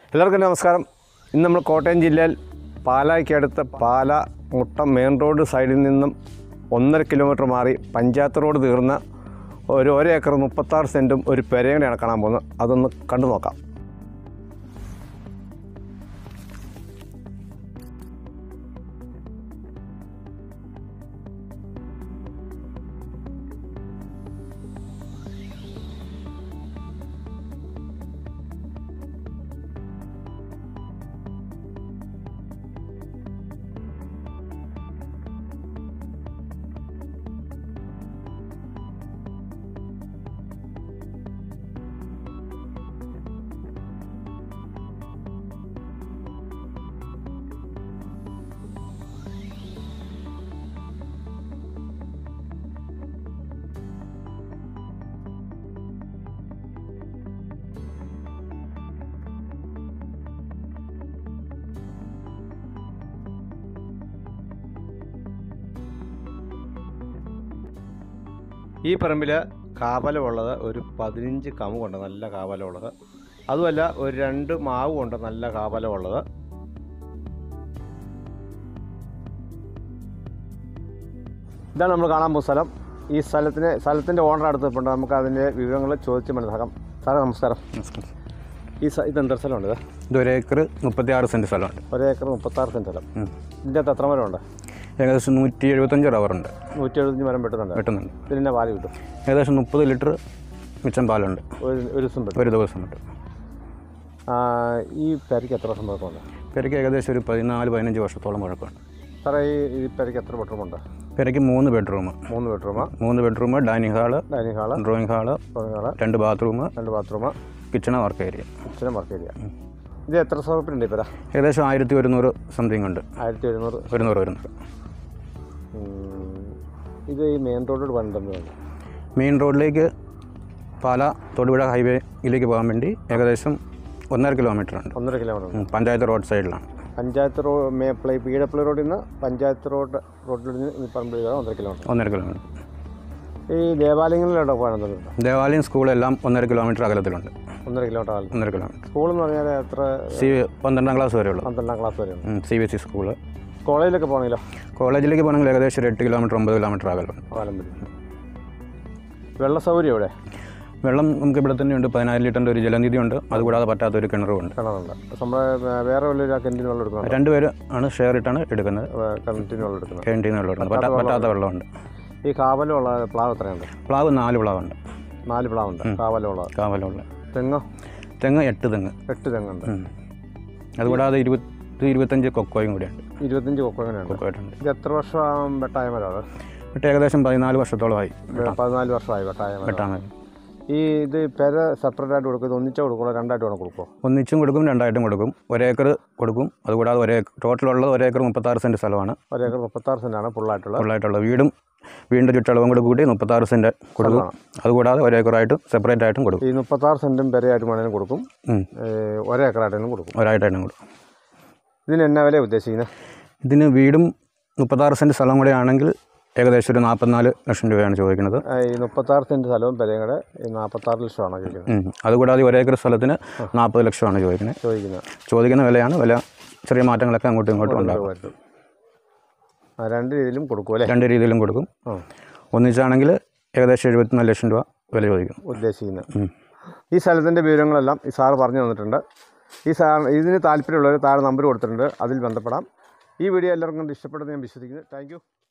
എല്ലാവർക്കും നമസ്കാരം ഇന്ന് നമ്മൾ കോട്ടയം ജില്ലയിൽ പാലായ്ക്കടുത്ത് പാല മുട്ടം മെയിൻ റോഡ് സൈഡിൽ നിന്നും ഒന്നര കിലോമീറ്റർ മാറി പഞ്ചായത്ത് റോഡ് തീർന്ന ഒരു ഒരു ഏക്കർ മുപ്പത്താറ് സെൻറ്റും ഒരു പെരയുടെയാണ് കാണാൻ പോകുന്നത് അതൊന്ന് കണ്ടു നോക്കാം ഈ പറമ്പിൽ കാവലമുള്ളത് ഒരു പതിനഞ്ച് കമുകൊണ്ട് നല്ല കാവലമുള്ളത് അതുമല്ല ഒരു രണ്ട് മാവ് കൊണ്ട് നല്ല കാവലമുള്ളത് ഇതാണ് നമ്മൾ കാണാൻ പോകുന്ന സ്ഥലം ഈ സ്ഥലത്തിന് സ്ഥലത്തിൻ്റെ ഓണർ അടുത്ത് ഇപ്പോൾ നമുക്ക് അതിൻ്റെ വിവരങ്ങൾ ചോദിച്ച് മനസ്സിലാക്കാം സാറേ നമസ്കാരം നമസ്കാരം ഈ സ്ഥ- ഇത് എന്തൊരു സ്ഥലമുണ്ട് ഇത് ഇതൊരു ഏക്കർ മുപ്പത്തി ആറ് സെൻറ്റ് സ്ഥലമുണ്ട് ഒരു ഏക്കർ മുപ്പത്താറ് സെൻറ്റ് സ്ഥലം ഉം. ഇതിൻ്റെ അകത്ത് എത്ര മരമുണ്ട് ഏകദേശം നൂറ്റി എഴുപത്തഞ്ച് റബ്ബറുണ്ട് നൂറ്റി എഴുപത്തഞ്ച് മരം വെട്ടുന്നുണ്ട് വെട്ടുന്നുണ്ട് ഇതിൻ്റെ പാല് കിട്ടും ഏകദേശം മുപ്പത് ലിറ്റർ മിച്ചം പാലുണ്ട് ഒരു ഒരു ദിവസം വെട്ടും ഒരു ദിവസം കിട്ടും ആ, ഈ പെരയ്ക്ക് എത്ര വർഷം പഴക്കമുണ്ട് പെരയ്ക്ക് ഏകദേശം ഒരു പതിനാല് പതിനഞ്ച് വർഷത്തോളം വഴക്കമുണ്ട് സാറേ ഈ ഈ പെരയ്ക്ക് എത്ര ബെഡ്റൂമുണ്ട് പെരയ്ക്ക് മൂന്ന് ബെഡ്റൂം മൂന്ന് ബെഡ്റൂമ് മൂന്ന് bedroom dining hall dining hall drawing hall drawing hall രണ്ട് ബാത്റൂം രണ്ട് ബാത്റൂമ് കിച്ചണ് വർക്ക് ഏരിയ കിച്ചനും വർക്ക് ഏരിയ ഇത് എത്ര സ്ക്വയർ ഫീറ്റ് ഉണ്ട് ഈ പെര ഏകദേശം ആയിരത്തി ഒരുന്നൂറ് സംതിങ് ഉണ്ട് ആയിരത്തി എഴുന്നൂറ് ഒരുന്നൂറ് ഒരുന്നൂറ് ഉം, ഇത് ഈ മെയിൻ റോഡോട് പന്ത്രണ്ട് മെയിൻ റോഡിലേക്ക് പാല തൊടുപുഴ ഹൈവേയിലേക്ക് പോകാൻ വേണ്ടി ഏകദേശം ഒന്നര കിലോമീറ്റർ ഉണ്ട് ഒന്നര കിലോമീറ്റർ ഉണ്ട് ഉം, പഞ്ചായത്ത് റോഡ് സൈഡിലാണ് പഞ്ചായത്ത് റോഡ് മേ പ്ലേ പി ഡബ്ല്യു റോഡിൽ നിന്ന് പഞ്ചായത്ത് റോഡ് റോഡിൽ നിന്ന് ഈ പറമ്പ് ചെയ്താൽ ഒന്നര കിലോമീറ്റർ ഒന്നര കിലോമീറ്റർ ഈ ദേവാലയങ്ങളിലൂടെ പോകാനെന്തുണ്ട് ദേവാലയം സ്കൂളെല്ലാം ഒന്നര കിലോമീറ്റർ അകലത്തിലുണ്ട് ഒന്നര കിലോമീറ്റർ ആകും ഒന്നര കിലോമീറ്റർ സ്കൂൾ എന്ന് പറഞ്ഞാൽ എത്ര സി പന്ത്രണ്ടാം ക്ലാസ് വരെയുള്ളൂ പന്ത്രണ്ടാം ക്ലാസ് വരെയാണ് C B S E school കോളേജിലൊക്കെ പോകണമെങ്കിലോ കോളേജിലേക്ക് പോകണമെങ്കിൽ ഏകദേശം ഒരു എട്ട് കിലോമീറ്റർ ഒമ്പത് കിലോമീറ്റർ അകലമുണ്ട് ആലമ്പലം വെള്ള സൗകര്യം ഇവിടെ വെള്ളം നമുക്ക് ഇവിടെ തന്നെ ഉണ്ട് പതിനായിരം ലിറ്ററിൻ്റെ ഒരു ജലനിധി ഉണ്ട് അതുകൂടാതെ പറ്റാത്ത ഒരു കിണറുമുണ്ട് കിണറുണ്ട് നമ്മുടെ വേ- വേറെ വലിയൊരു കിണറ്റിന് വെള്ളം എടുക്കുന്നുണ്ട് രണ്ടുപേര് ആണ് ഷെയർ ഇട്ടാണ് എടുക്കുന്നത് കിണറ്റിന് വെള്ളം എടുക്കുന്നത് കിണറ്റിൽ നിന്ന് വെള്ളം എടുക്കുന്നത് പറ്റാ- പറ്റാത്ത വെള്ളമുണ്ട് ഈ കാവലുള്ള പ്ലാവ് എത്രയുണ്ട് പ്ലാവ് നാല് പ്ലാവുണ്ട് നാല് പ്ലാവുണ്ട് കാവലുള്ള കാവലുള്ള തെങ്ങ് തെങ്ങ് എട്ട് തെങ്ങ് എട്ട് തെങ്ങുണ്ട് ഉം. അതുകൂടാതെ ഇരുപത്തി ഇരുപത്തഞ്ച് കൊക്കോയും കൂടിയുണ്ട് ഇരുപത്തഞ്ച് കൊക്കോങ്ങനെയുണ്ട് കൊക്കോയിട്ടുണ്ട് ഇത് എത്ര വർഷം വെട്ടായ മരം അത് എന്നിട്ട് ഏകദേശം പതിനാല് വർഷത്തോളമായി പതിനാല് വർഷമായി വെട്ടായ മരം വെട്ടാൻ മതി ഈ ഇത് പെര സെപ്പറേറ്റ് ആയിട്ട് കൊടുക്കും ഇത് ഒന്നിച്ചാ കൊടുക്കുമോ രണ്ടായിട്ട് വേണം കൊടുക്കുമോ ഒന്നിച്ചും കൊടുക്കും രണ്ടായിട്ടും കൊടുക്കും ഒരേക്കർ കൊടുക്കും അതുകൂടാതെ ഒരേ ടോട്ടൽ ഉള്ളത് ഒരേക്കർ മുപ്പത്താറ് സെൻറ്റ് സ്ഥലമാണ് ഒരേക്കർ മുപ്പത്താറ് സെൻറ്റാണ് ഫുള്ളായിട്ടുള്ളത് ഫുള്ളായിട്ടുള്ള വീടും വീടിൻ്റെ ചുറ്റളവും കൂടി കൂടി മുപ്പത്താറ് സെൻറ്റ് കൊടുക്കും അതുകൂടാതെ ഒരേക്കറായിട്ടും സെപ്പറേറ്റ് ആയിട്ടും കൊടുക്കും ഈ മുപ്പത്താറ് സെൻറ്റും പെരയായിട്ട് വേണമെങ്കിലും കൊടുക്കും ഉം. ഏഹ് ഒരേക്കറായിട്ടും കൊടുക്കും ഒരായിട്ടായിട്ടും കൊടുക്കും ഇതിന് എന്നാ വില ഉദ്ദേശിക്കുന്നത് ഇതിന് വീടും മുപ്പത്താറ് സെൻറ്റ് സ്ഥലം കൂടെ ആണെങ്കിൽ ഏകദേശം ഒരു നാൽപ്പത്തിനാല് ലക്ഷം രൂപയാണ് ചോദിക്കുന്നത് ഈ മുപ്പത്താറ് സെൻറ്റ് സ്ഥലവും പെരയും കൂടെ ഈ നാൽപ്പത്താറ് ലക്ഷമാണ് ചോദിക്കുന്നത് ഉം. അതുകൂടാതെ ഒരേക്കർ സ്ഥലത്തിന് നാൽപ്പത് ലക്ഷമാണ് ചോദിക്കുന്നത് ചോദിക്കുന്നത് ചോദിക്കുന്ന വിലയാണ് വില ചെറിയ മാറ്റങ്ങളൊക്കെ അങ്ങോട്ടും ഇങ്ങോട്ടും ഉണ്ടാകും രൂപ ആ രണ്ട് രീതിയിലും കൊടുക്കും അല്ലേ രണ്ട് രീതിയിലും കൊടുക്കും ആ ഒന്നിച്ചാണെങ്കിൽ ഏകദേശം എഴുപത്തിനാല് ലക്ഷം രൂപ വില ചോദിക്കും ഉദ്ദേശിക്കുന്നത് ഉം. ഈ സ്ഥലത്തിൻ്റെ വിവരങ്ങളെല്ലാം ഈ സാറ് പറഞ്ഞു തന്നിട്ടുണ്ട് ഈ സാർ ഇതിന് താല്പര്യമുള്ളവർ താഴെ നമ്പർ കൊടുത്തിട്ടുണ്ട് അതിൽ ബന്ധപ്പെടാം ഈ വീഡിയോ എല്ലാവർക്കും കൊണ്ട് ഇഷ്ടപ്പെടുന്ന ഞാൻ വിശ്വസിക്കുന്നു താങ്ക്